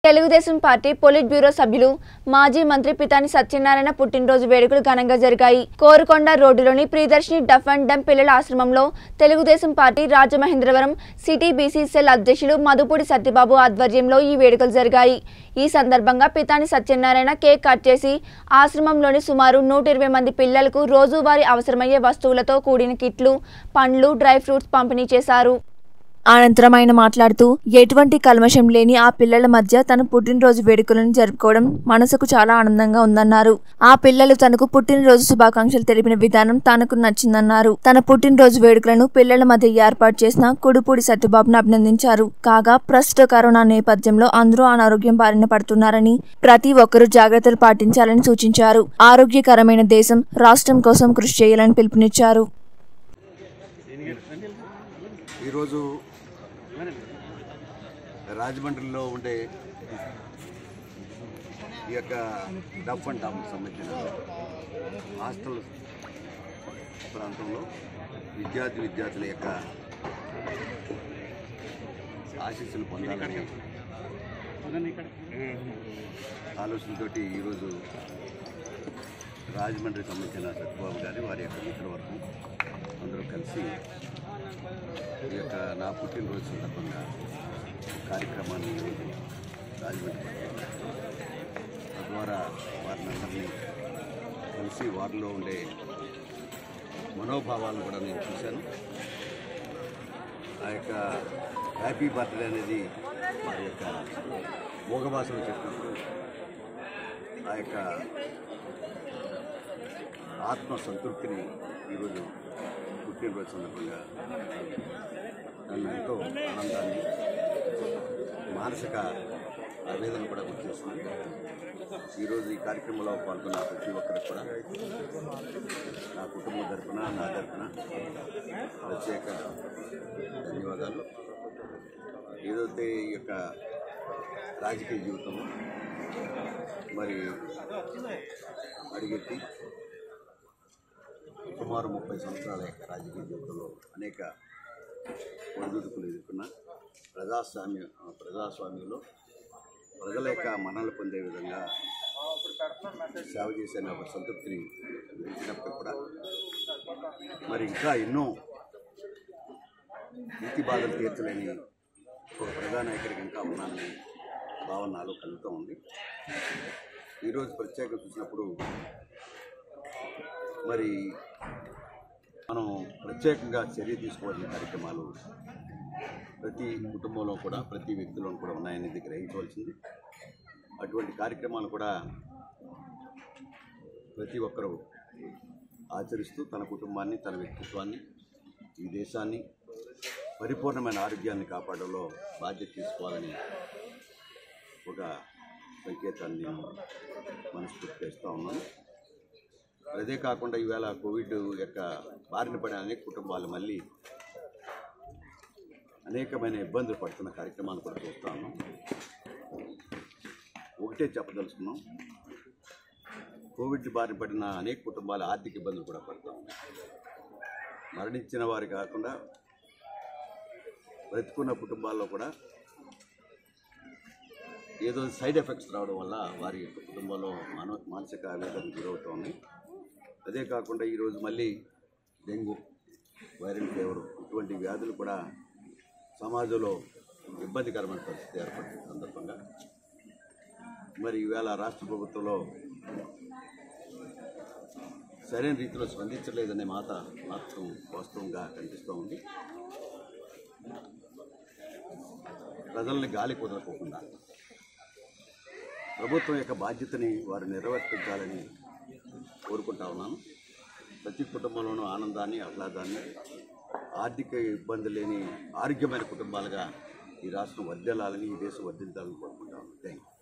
Telugu Desam party polit bureau సభ్యులు మాజీ మంత్రి పితాని సత్యనారాయణ పుట్టినరోజు వేడుకలు ఘనంగా జరిగాయి కోరుకొండ రోడ్డులోని ప్రియదర్శిని డఫ్ అండ్ డమ్ పిల్లల ఆశ్రమంలో Telugu Desam party Rajamahendravaram city BC cell అధ్యక్షులు మధుపూడి సత్యబాబు ఆధ్వర్యంలో ఈ వేడుకలు జరిగాయి ఈ సందర్భంగా పితాని సత్యనారాయణ కేక్ కట్ చేసి ఆశ్రమంలోని సుమారు నూట ఇరవై మంది పిల్లలకు రోజువారీ అవసరమయ్యే వస్తువులతో కూడిన కిట్లు పండ్లు డ్రై ఫ్రూట్స్ పంపిణీ చేశారు అనంతరం ఆయన మాట్లాడుతూ ఎటువంటి కల్మషం లేని ఆ పిల్లల మధ్య తన పుట్టినరోజు వేడుకలను జరుపుకోవడం మనసుకు చాలా ఆనందంగా ఉందన్నారు ఆ పిల్లలు తనకు పుట్టినరోజు శుభాకాంక్షలు తెలిపిన విధానం తనకు నచ్చిందన్నారు తన పుట్టినరోజు వేడుకలను పిల్లల మధ్య ఏర్పాటు చేసిన కుడుపూడి సత్యబాబును అభినందించారు కాగా ప్రస్తుత కరోనా నేపథ్యంలో అందరూ అనారోగ్యం బారిన పడుతున్నారని ప్రతి ఒక్కరూ జాగ్రత్తలు పాటించాలని సూచించారు ఆరోగ్యకరమైన దేశం రాష్ట్రం కోసం కృషి చేయాలని పిలుపునిచ్చారు ఈరోజు రాజమండ్రిలో ఉండే ఈ యొక్క డఫ్ అండ్ డామ్కి సంబంధించిన హాస్టల్ ప్రాంతంలో విద్యార్థి విద్యార్థుల యొక్క ఆశీస్సులు పొందాలని ఆలోచనతోటి ఈరోజు రాజమండ్రికి సంబంధించిన సత్యబాబు గారి వారి యొక్క మిత్రవర్గం అందరూ కలిసి ఈ యొక్క నా పుట్టినరోజు సందర్భంగా కార్యక్రమాన్ని ఈరోజు రాజమండ్రి పట్టణంలో తద్వారా వారిని అందరినీ కలిసి వారిలో ఉండే మనోభావాలను కూడా నేను చూశాను ఆ యొక్క హ్యాపీ బర్త్డే అనేది వారి యొక్క మోగభాషలో చెప్పినప్పుడు ఆ యొక్క ఆత్మ సంతృప్తిని ఈరోజు పుట్టినరోజు సందర్భంగా నన్ను ఎంతో ఆనందాన్ని మానసిక ఆవేదన కూడా గుర్తిస్తుంది ఈరోజు ఈ కార్యక్రమంలో పాల్గొన్న ప్రతి ఒక్కరికి కూడా నా కుటుంబం తరపున నా తరపున ప్రత్యేక ధన్యవాదాలు ఏదైతే ఈ యొక్క రాజకీయ జీవితం మరి అడిగెత్తి సుమారు ముప్పై సంవత్సరాల యొక్క రాజకీయ జీవితంలో అనేక ఒడిదుడుకులు ఎదుర్కొన్న ప్రజాస్వామ్య ప్రజాస్వామ్యంలో ప్రజల యొక్క మన్నలు పొందే విధంగా సేవ చేసే ఒక సంతృప్తిని గెలిచినప్పుడు కూడా మరి ఇంకా ఎన్నో నీతి బాధలు తీర్చలేని ఒక ప్రజానాయకుడికి ఇంకా ఉన్నానని భావన నాలో కలుగుతూ ఉంది ఈరోజు ప్రత్యేక చూసినప్పుడు మరి మనం ప్రత్యేకంగా చర్య తీసుకోవాల్సిన కార్యక్రమాలు ప్రతి కుటుంబంలో కూడా ప్రతి వ్యక్తిలో కూడా ఉన్నాయనేది గ్రహించవలసింది అటువంటి కార్యక్రమాలు కూడా ప్రతి ఒక్కరూ ఆచరిస్తూ తన కుటుంబాన్ని తన వ్యక్తిత్వాన్ని ఈ దేశాన్ని పరిపూర్ణమైన ఆరోగ్యాన్ని కాపాడంలో బాధ్యత తీసుకోవాలని ఒక సంకేతాన్ని నేను మనస్ఫూర్తి చేస్తూ ఉన్నాను అదే కాకుండా ఈవేళ కోవిడ్ యొక్క బారిన పడిన అనేక కుటుంబాలు మళ్ళీ అనేకమైన ఇబ్బందులు పడుతున్న కార్యక్రమాలు కూడా చూస్తూ ఉన్నాం ఒకటే చెప్పదలుచుకున్నాం కోవిడ్ బారిన పడిన అనేక కుటుంబాలు ఆర్థిక ఇబ్బందులు కూడా పడుతూ ఉన్నాయి మరణించిన వారు కాకుండా బ్రతుకున్న కుటుంబాల్లో కూడా ఏదో సైడ్ ఎఫెక్ట్స్ రావడం వల్ల వారి యొక్క కుటుంబంలో మాన మానసిక ఆవేదనకు గురవుతూ ఉన్నాయి అదే కాకుండా ఈరోజు మళ్ళీ డెంగ్యూ వైరల్ ఫీవర్ ఇటువంటి వ్యాధులు కూడా సమాజంలో ఇబ్బందికరమైన పరిస్థితి ఏర్పడిన సందర్భంగా మరి ఈవేళ రాష్ట్ర ప్రభుత్వంలో సరైన రీతిలో స్పందించలేదనే మాట మాత్రం వాస్తవంగా కనిపిస్తూ ఉంది ప్రజల్ని గాలి కుదరకోకుండా ప్రభుత్వం యొక్క బాధ్యతని వారు నిర్వర్తించాలని కోరుకుంటా ఉన్నాను ప్రతి కుటుంబంలోనూ ఆనందాన్ని ఆహ్లాదాన్ని ఆర్థిక ఇబ్బంది లేని ఆరోగ్యమైన కుటుంబాలుగా ఈ రాష్ట్రం వర్ధిల్లాలని ఈ దేశం వర్ధిల్లాలని కోరుకుంటా ఉన్నాను థ్యాంక్ యూ